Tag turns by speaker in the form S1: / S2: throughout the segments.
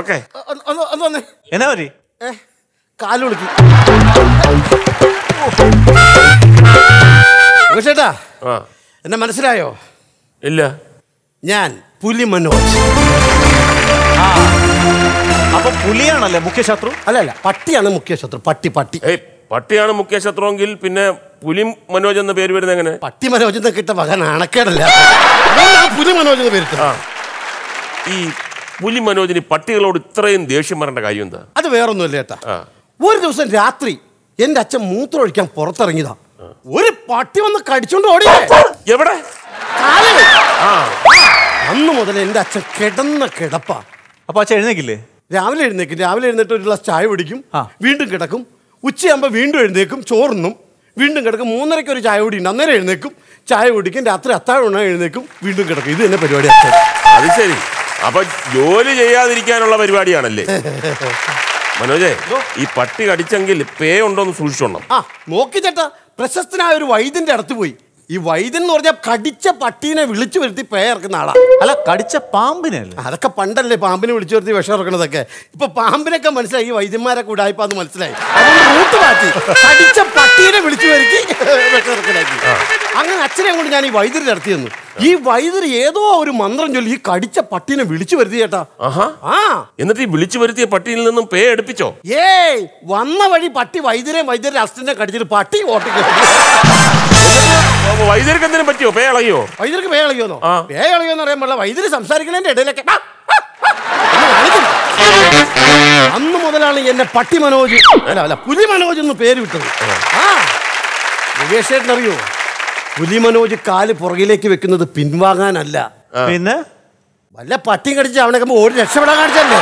S1: Okay
S2: ഒന്ന് ഒന്ന് ഒന്ന് വന്നേ
S3: എന്നാ പറ്റി
S2: ഏ കാല് വിളിക്കും ചേട്ടാ
S1: ആ
S2: എന്നെ മനസ്സിലായോ
S1: ഇല്ല
S2: ഞാൻ പുലി മനോജ്
S3: അപ്പൊ പുലിയാണല്ലേ മുഖ്യ ശത്രു
S2: അല്ല അല്ല പട്ടിയാണ് മുഖ്യ ശത്രു പട്ടി പട്ടി
S1: ഏയ് പട്ടിയാണ് മുഖ്യ ശത്രുവെങ്കിൽ പിന്നെ പുലി മനോജ് എന്ന പേര് വരുന്നത് എങ്ങനെ
S2: പട്ടി മനോജ് എന്ന് കിട്ട വക നാണക്കേടല്ല അതുകൊണ്ടാണ് പുലി മനോജ് എന്ന് പേരിട്ടത്
S1: ആ ഈ പുലി മനോജിന് പട്ടികളോട് ഇത്രയും ദേഷ്യം വരേണ്ട കാര്യം എന്താ
S2: അത് വേറൊന്നുമില്ല ചേട്ടാ
S1: ആ.
S2: ഒരു ദിവസം രാത്രി എന്റെ അച്ഛൻ മൂത്രം ഒഴിക്കാൻ പുറത്തിറങ്ങിയതാ ഒരു പട്ടി വന്ന് കടിച്ചോണ്ട് ഓടി
S1: എവിടെ
S2: കാലില്.
S1: ആ
S2: അന്ന് മുതൽ എന്റെ അച്ഛൻ കിടന്ന കിടപ്പാ
S3: അപ്പൊ അച്ഛൻ എഴുന്നേക്കില്ലേ
S2: രാവിലെ എഴുന്നേക്കും രാവിലെ എഴുന്നേറ്റ് ഒരു ഗ്ലാസ് ചായ കുടിക്കും
S3: ആ.
S2: വീണ്ടും കിടക്കും ഉച്ചയാകുമ്പോൾ വീണ്ടും എഴുന്നേക്കും ചോറുണ്ണും വീണ്ടും കിടക്കും മൂന്നരയ്ക്ക് ഒരു ചായ കുടി ഉണ്ട് അന്നേരം എഴുന്നേക്കും ചായ കുടിക്കും രാത്രി അത്താഴം ഉണ്ണാൻ എഴുന്നേക്കും വീണ്ടും കിടക്കും ഇത് തന്നെ പരിപാടി അച്ഛൻ
S1: അത് ശരി അപ്പൊ ജോലി ചെയ്യാതിരിക്കാനുള്ള പരിപാടിയാണല്ലേ മനോജേ ഈ പട്ടി കടിച്ചെങ്കിൽ പേ ഉണ്ടോന്ന് സൂക്ഷിച്ചോണം
S2: ആ നോക്കി ചേട്ടാ പ്രശസ്തനായ ഒരു വൈദ്യന്റെ അടുത്ത് പോയി ഈ വൈദ്യൻ എന്ന് പറഞ്ഞാൽ കടിച്ച പട്ടീനെ വിളിച്ചു വരുത്തി പേ ഇറക്കുന്ന ആളാ
S3: അല്ല കടിച്ച പാമ്പിനല്ലേ
S2: അതൊക്കെ പണ്ടല്ലേ പാമ്പിനെ വിളിച്ചു വരുത്തി വിഷം ഇറക്കണതൊക്കെ ഇപ്പൊ പാമ്പിനൊക്കെ മനസ്സിലായി ഈ വൈദ്യന്മാരൊക്കെ ഉടായ്പാന്ന് മനസ്സിലായി അതുകൊണ്ട് റൂട്ട് മാറ്റി കടിച്ച പട്ടീനെ വിളിച്ചു വരുത്തി വിഷം ഇറക്കലാക്കി അങ്ങനെ അച്ഛനെ കൊണ്ട് ഞാൻ ഈ വൈദ്യരുടെ അടുത്ത് ചെന്നു ഈ വൈദ്യർ ഏതോ ഒരു മന്ത്രം ചൊല്ലി ഈ കടിച്ച പട്ടീനെ വിളിച്ചു വരുത്തി ചേട്ടാ
S1: ആഹാ
S2: ആ
S1: എന്നിട്ട് ഈ വിളിച്ചു വരുത്തിയ പട്ടിയിൽ നിന്നും പേ എടുപ്പിച്ചോ
S2: ഏയ് വന്ന വഴി പട്ടി വൈദ്യരെയും വൈദ്യരുടെ അസിസ്റ്റന്റിനെ കടിച്ചിട്ട് പട്ടി ഓട്ടിക്കും
S1: അപ്പൊ വൈദ്യർക്ക് എന്തിനും പറ്റിയോ പേ ഇളകിയോ
S2: വൈദ്യർക്ക് പേ കളയോന്നോ
S1: ആ.
S2: പേ കളയോന്ന് പറയാൻ പാടില്ല വൈദ്യര് സംസാരിക്കുന്നതിന്റെ ഇടയിലൊക്കെ ആ, ആ, ആ എന്ന് കാണിക്കും. അന്ന് മുതലാണ് എന്നെ പട്ടി മനോജ് അല്ല അല്ല പുലി മനോജ് എന്ന് പേര് വിട്ടത് ആ മുകേഷേട്ടൻ അറിയോ പുലി മനോജ് കാല് പുറകിലേക്ക് വെക്കുന്നത് പിൻവാങ്ങാനല്ല
S3: പിന്നെ
S2: വല്ല പട്ടിയും കടിച്ച് അവനൊക്കെ ഒരു രക്ഷപ്പെടാൻ കാണിച്ചല്ലേ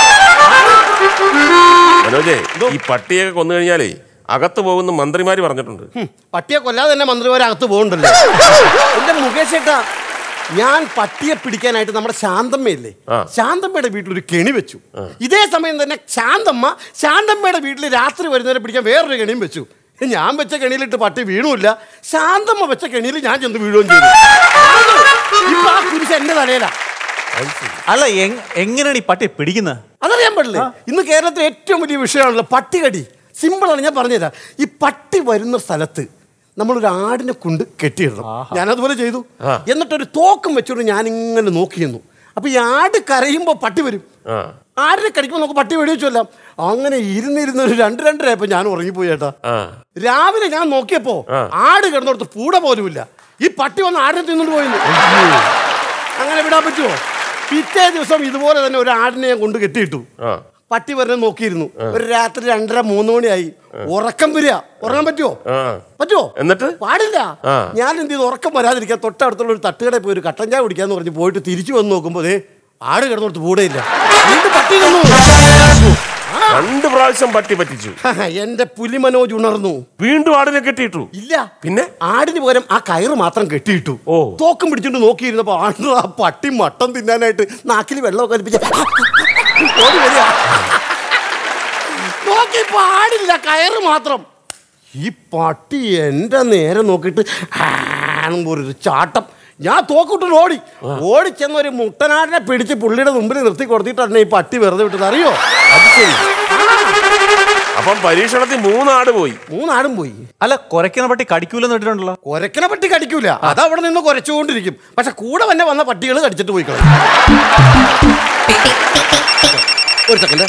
S1: മനോജേ ഈ പട്ടിയൊക്കെ കൊന്നു കഴിഞ്ഞാലേ അകത്ത് പോകുന്ന മന്ത്രിമാര് പറഞ്ഞിട്ടുണ്ട്
S2: ഹും, പട്ടിയെ കൊല്ലാതെ തന്നെ മന്ത്രിമാരകത്ത് പോകുന്നുണ്ടല്ലോ എന്റെ മുകേഷ് ഏട്ടാ ഞാൻ പട്ടിയെ പിടിക്കാനായിട്ട് നമ്മുടെ ശാന്തമ്മയില്ലേ
S1: ആ.
S2: ശാന്തമ്മയുടെ വീട്ടിൽ ഒരു കെണി വെച്ചു ഇതേ സമയം തന്നെ ശാന്തമ്മ ശാന്തമ്മയുടെ വീട്ടിൽ രാത്രി വരുന്നവരെ പിടിക്കാൻ വേറൊരു കെണിയും വെച്ചു ഞാൻ വെച്ച കെണിയിലിട്ട് പട്ടി വീണുമില്ല ശാന്തമ്മ വെച്ച കെണിയിൽ ഞാൻ ചെന്ന് വീഴുകയും ചെയ്തു ഇപ്പൊ ആ കുരിശ് എന്റെ തലയിലാ
S3: അല്ല എങ്- എങ്ങനെയാണ് ഈ പട്ടിയെ പിടിക്കുന്നത്
S2: അതറിയാൻ പാടില്ലേ ഇന്ന് കേരളത്തിലെ ഏറ്റവും വലിയ വിഷയമാണല്ലോ പട്ടികടി സിമ്പിളാണ് ഞാൻ പറഞ്ഞുതരാം ഈ പട്ടി വരുന്ന സ്ഥലത്ത് നമ്മളൊരു ആടിനെ കൊണ്ട് കെട്ടിയിടണം ഞാനതുപോലെ ചെയ്തു
S1: ആ.
S2: എന്നിട്ടൊരു തോക്കും വെച്ചുകൊണ്ട് ഞാൻ ഇങ്ങനെ നോക്കിയിരുന്നു അപ്പൊ ഈ ആട് കരയുമ്പോൾ പട്ടി വരും
S1: ആ
S2: ആടിനെ കടിക്കുമ്പോൾ നമുക്ക് പട്ടി വെടിവെച്ചല്ല അങ്ങനെ ഇരുന്നിരുന്ന് ഒരു രണ്ട് രണ്ടരയപ്പോ ഞാൻ ഉറങ്ങിപ്പോയി ചേട്ടാ
S1: ആ
S2: രാവിലെ ഞാൻ നോക്കിയപ്പോ
S1: ആ.
S2: ആട് കിടന്നിടത്ത് പൂട പോലുമില്ല ഈ പട്ടി വന്ന് ആടിനെ തിന്നിട്ട് പോയിരുന്നു അങ്ങനെ വിടാൻ പറ്റുമോ പിറ്റേ ദിവസം ഇതുപോലെ തന്നെ ഒരു ആടിനെ ഞാൻ കൊണ്ട് കെട്ടിയിട്ടു
S1: ആ
S2: പട്ടി വരുന്നത് നോക്കിയിരുന്നു ഒരു രാത്രി രണ്ടര മൂന്ന് മണിയായി ഉറക്കം വരിക ഉറങ്ങാൻ പറ്റുമോ
S1: ആ
S2: പറ്റുമോ
S1: എന്നിട്ട്
S2: പാടില്ല
S1: ആ.
S2: ഞാൻ എന്ത് ചെയ്തു ഉറക്കം വരാതിരിക്കാൻ തൊട്ടടുത്തുള്ള ഒരു തട്ടുകടയിൽ പോയി ഒരു കട്ടൻ ചായ കുടിക്കാന്ന് പറഞ്ഞ് പോയിട്ട് തിരിച്ചു വന്ന് നോക്കുമ്പോൾ ദേ ആട് കിടന്നിടത്ത് പൂടയില്ല വീണ്ടും പട്ടി തിന്നു
S1: രണ്ട് പ്രാവശ്യം പട്ടി പറ്റിച്ചു
S2: എന്റെ പുലി മനോജ് ഉണർന്നു
S1: വീണ്ടും ആടിനെ കെട്ടിയിട്ടു
S2: ഇല്ല
S1: പിന്നെ
S2: ആടിന് പകരം ആ കയറ് മാത്രം കെട്ടിയിട്ടു
S1: ഓ.
S2: തോക്കം പിടിച്ചിട്ട് നോക്കിയിരുന്നപ്പോ ആണ് ആ പട്ടി മട്ടൻ തിന്നാനായിട്ട് നാക്കിൽ വെള്ളമൊക്കെ കലിപ്പിച്ച ഓടി വരിക നോക്കിയപ്പോ ആടില്ല കയറ് മാത്രം ഈ പട്ടി എന്റെ നേരെ നോക്കിയിട്ട് ആണെന്ന് ഒരു ചാട്ടം ഞാൻ തോക്കിട്ട് ഓടി ഓടി ചെന്ന് ഒരു മുട്ടനാടിനെ പിടിച്ച് പുള്ളിയുടെ മുമ്പിൽ നിർത്തി കൊടുത്തിട്ടാണ് ഈ പട്ടി വെറുതെ വിട്ടത് അറിയോ
S1: അത് ശരി അപ്പം പരീക്ഷണത്തിൽ മൂന്നാട് പോയി
S2: മൂന്നാടും പോയി
S3: അല്ല കുരയ്ക്കുന്ന പട്ടി കടിക്കൂലെന്ന് ഇട്ടിട്ടുണ്ടല്ലോ
S2: കൊരക്കനെ പട്ടി കടിക്കൂല അത് അവിടെ നിന്ന് കുരച്ചുകൊണ്ടിരിക്കും പക്ഷെ കൂടെ തന്നെ വന്ന പട്ടികൾ കടിച്ചിട്ട് പോയി കളയും ഒരു സെക്കൻഡ്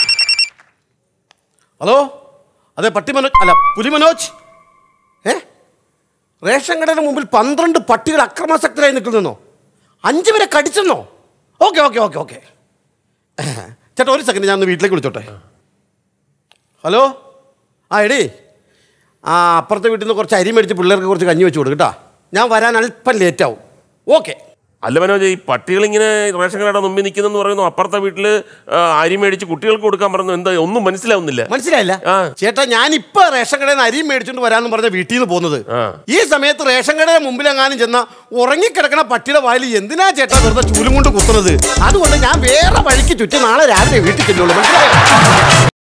S2: ഹലോ അതെ പട്ടി മനോജ് അല്ല പുലി മനോജ് ഏ റേഷൻ കടയുടെ മുമ്പിൽ പന്ത്രണ്ട് പട്ടികൾ അക്രമാസക്തരായി നിൽക്കുന്നോ അഞ്ച് പേരെ കടിച്ചെന്നോ ഓക്കെ ഓക്കെ ഓക്കെ ഓക്കെ ചേട്ടാ ഒരു സെക്കൻഡ് ഞാൻ ഒന്ന് വീട്ടിലേക്ക് വിളിച്ചോട്ടെ ഹലോ ആ എടീ ആ അപ്പുറത്തെ വീട്ടിൽ നിന്ന് കുറച്ച് അരി മേടിച്ച് പിള്ളേർക്ക് കുറച്ച് കഞ്ഞി വെച്ച് കൊടുക്കും കേട്ടോ ഞാൻ വരാൻ അല്പം ലേറ്റ് ആവും ഓക്കെ
S1: അല്ല മനോജ് ഈ പട്ടികൾ ഇങ്ങനെ റേഷൻ കടയുടെ മുമ്പിൽ നിൽക്കുന്നെന്ന് പറയുന്നു അപ്പുറത്തെ വീട്ടില് ആ, അരി മേടിച്ച് കുട്ടികൾക്ക് കൊടുക്കാൻ പറഞ്ഞു എന്താ ഒന്നും മനസ്സിലാവുന്നില്ല
S2: മനസ്സിലായില്ല
S1: ആ.
S2: ചേട്ടാ ഞാൻ ഇപ്പൊ റേഷൻ കടയിൽ നിന്ന് അരിയും മേടിച്ചോണ്ട് വരാന്ന് പറഞ്ഞ വീട്ടിൽ നിന്ന് പോകുന്നത്
S1: ആ.
S2: ഈ സമയത്ത് റേഷൻ കടയുടെ മുമ്പിലെങ്ങാനും ചെന്ന ഉറങ്ങിക്കിടക്കണ പട്ടിയുടെ വായിൽ എന്തിനാ ചേട്ടാ വെറുതെ ചൂലും കൊണ്ട് കുത്തുന്നത് അതുകൊണ്ട് ഞാൻ വേറെ വഴിക്ക് ചുറ്റി നാളെ രാവിലെ വീട്ടിൽ ചെല്ലുള്ളൂ മനസ്സിലായോ